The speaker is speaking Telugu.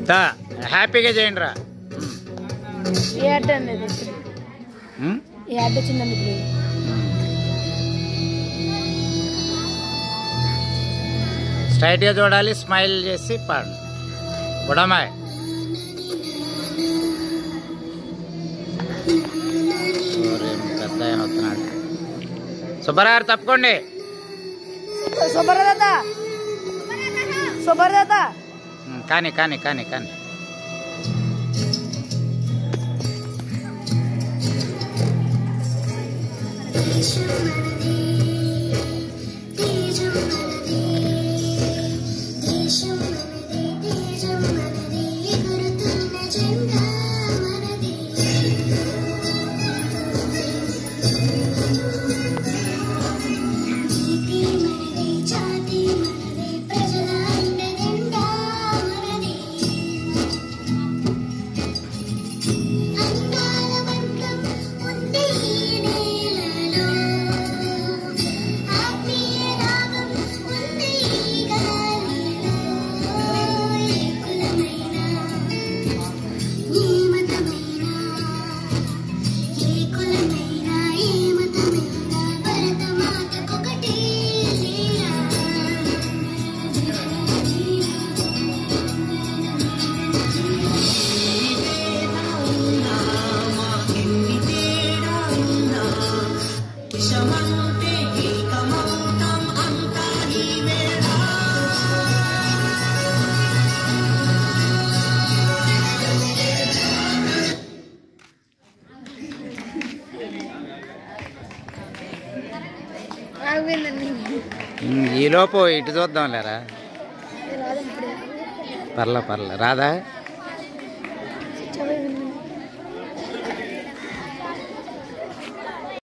దా హ్యాపీగా చేయండి రా ఏ అడ్డ అనేది ఏ అడ్డ చిన్నది ఇప్పుడు స్ట్రైట్గా చూడాలి స్మైల్ చేసి పాడు బుడమాయ్ పెద్ద ఆయన వస్తున్నాడు సుబ్బరారు తప్పుకోండి శుభ్రదాత శుభ్రదాత ఉమ్, కానీ కానీ కానీ కానీ ఉమ్, ఈలోపు ఇటు చూద్దాం లేరా పర్ల పర్ల రాదా